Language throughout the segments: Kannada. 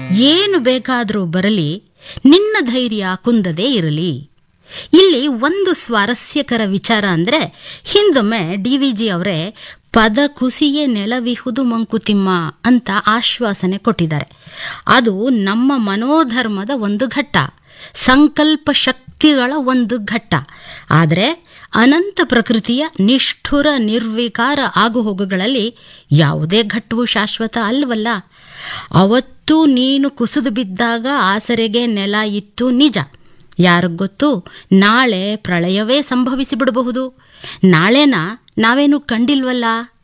ಏನು ಬೇಕಾದರೂ ಬರಲಿ ನಿನ್ನ ಧೈರ್ಯ ಕುಂದದೇ ಇರಲಿ ಇಲ್ಲಿ ಒಂದು ಸ್ವಾರಸ್ಯಕರ ವಿಚಾರ ಅಂದರೆ ಹಿಂದೊಮ್ಮೆ ಡಿ ವಿ ಜಿ ಅವರೇ ಪದ ಕುಸಿಯೇ ನೆಲವಿಹುದು ಮಂಕುತಿಮ್ಮ ಅಂತ ಆಶ್ವಾಸನೆ ಕೊಟ್ಟಿದ್ದಾರೆ ಅದು ನಮ್ಮ ಮನೋಧರ್ಮದ ಒಂದು ಘಟ್ಟ ಸಂಕಲ್ಪ ಶಕ್ತಿಗಳ ಒಂದು ಘಟ್ಟ ಆದರೆ ಅನಂತ ಪ್ರಕೃತಿಯ ನಿಷ್ಠುರ ನಿರ್ವಿಕಾರ ಆಗುಹೋಗುಗಳಲ್ಲಿ ಯಾವುದೇ ಘಟ್ಟವು ಶಾಶ್ವತ ಅಲ್ವಲ್ಲ ಅವತ್ತು ನೀನು ಕುಸಿದು ಬಿದ್ದಾಗ ಆಸರೆಗೆ ನೆಲ ಇತ್ತು ನಿಜ ಯಾರಿಗ್ ಗೊತ್ತು ನಾಳೆ ಪ್ರಳಯವೇ ಸಂಭವಿಸಿ ಬಿಡಬಹುದು ನಾಳೆನ ನಾವೇನು ಕಂಡಿಲ್ವಲ್ಲ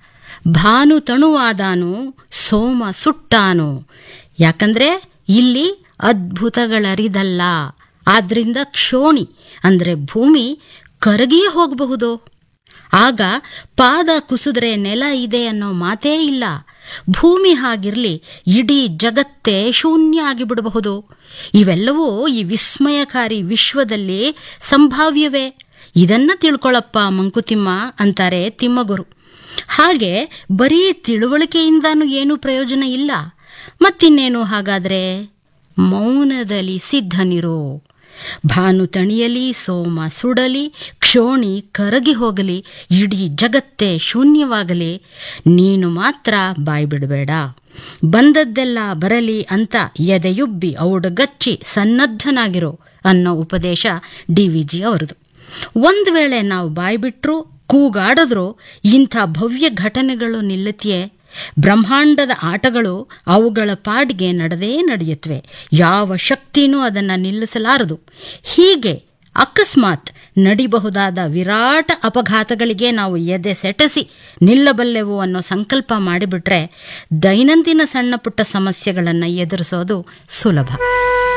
ಭಾನು ತಣುವಾದಾನು ಸೋಮ ಸುಟ್ಟಾನು ಯಾಕಂದ್ರೆ ಇಲ್ಲಿ ಅದ್ಭುತಗಳರಿದಲ್ಲ ಆದ್ರಿಂದ ಕ್ಷೋಣಿ ಅಂದರೆ ಭೂಮಿ ಕರಗಿಯೇ ಹೋಗಬಹುದು ಆಗ ಪಾದ ಕುಸಿದ್ರೆ ನೆಲ ಇದೆ ಅನ್ನೋ ಮಾತೇ ಇಲ್ಲ ಭೂಮಿ ಹಾಗಿರ್ಲಿ ಇಡೀ ಜಗತ್ತೇ ಶೂನ್ಯ ಆಗಿಬಿಡಬಹುದು ಇವೆಲ್ಲವೂ ಈ ವಿಸ್ಮಯಕಾರಿ ವಿಶ್ವದಲ್ಲಿ ಸಂಭಾವ್ಯವೇ ಇದನ್ನ ತಿಳ್ಕೊಳಪ್ಪ ಮಂಕುತಿಮ್ಮ ಅಂತಾರೆ ತಿಮ್ಮಗುರು ಹಾಗೆ ಬರೀ ತಿಳುವಳಿಕೆಯಿಂದಾನು ಏನೂ ಪ್ರಯೋಜನ ಇಲ್ಲ ಮತ್ತಿನ್ನೇನು ಹಾಗಾದ್ರೆ ಮೌನದಲ್ಲಿ ಸಿದ್ಧನಿರು ಭಾನು ತಣಿಯಲಿ ಸೋಮ ಸುಡಲಿ ಕ್ಷೋಣಿ ಕರಗಿ ಹೋಗಲಿ ಇಡೀ ಜಗತ್ತೇ ಶೂನ್ಯವಾಗಲಿ ನೀನು ಮಾತ್ರ ಬಾಯ್ಬಿಡಬೇಡ ಬಂದದ್ದೆಲ್ಲ ಬರಲಿ ಅಂತ ಎದೆಯುಬ್ಬಿ ಔಡಗಚ್ಚಿ ಸನ್ನದ್ಧನಾಗಿರೋ ಅನ್ನೋ ಉಪದೇಶ ಡಿ ವಿ ಜಿ ಅವರದು ಒಂದು ವೇಳೆ ನಾವು ಬಾಯ್ಬಿಟ್ರು ಕೂಗಾಡಿದ್ರೂ ಇಂಥ ಭವ್ಯ ಘಟನೆಗಳು ನಿಲ್ಲುತ್ತೆಯೇ ಬ್ರಹ್ಮಾಂಡದ ಆಟಗಳು ಅವುಗಳ ಪಾಡಿಗೆ ನಡೆದೇ ನಡೆಯುತ್ತವೆ ಯಾವ ಶಕ್ತಿನೂ ಅದನ್ನು ನಿಲ್ಲಿಸಲಾರದು ಹೀಗೆ ಅಕಸ್ಮಾತ್ ನಡಿಬಹುದಾದ ವಿರಾಟ ಅಪಘಾತಗಳಿಗೆ ನಾವು ಎದೆ ಸೆಟಸಿ ನಿಲ್ಲಬಲ್ಲೆವು ಅನ್ನೋ ಸಂಕಲ್ಪ ಮಾಡಿಬಿಟ್ರೆ ದೈನಂದಿನ ಸಣ್ಣ ಪುಟ್ಟ ಸಮಸ್ಯೆಗಳನ್ನು ಎದುರಿಸೋದು ಸುಲಭ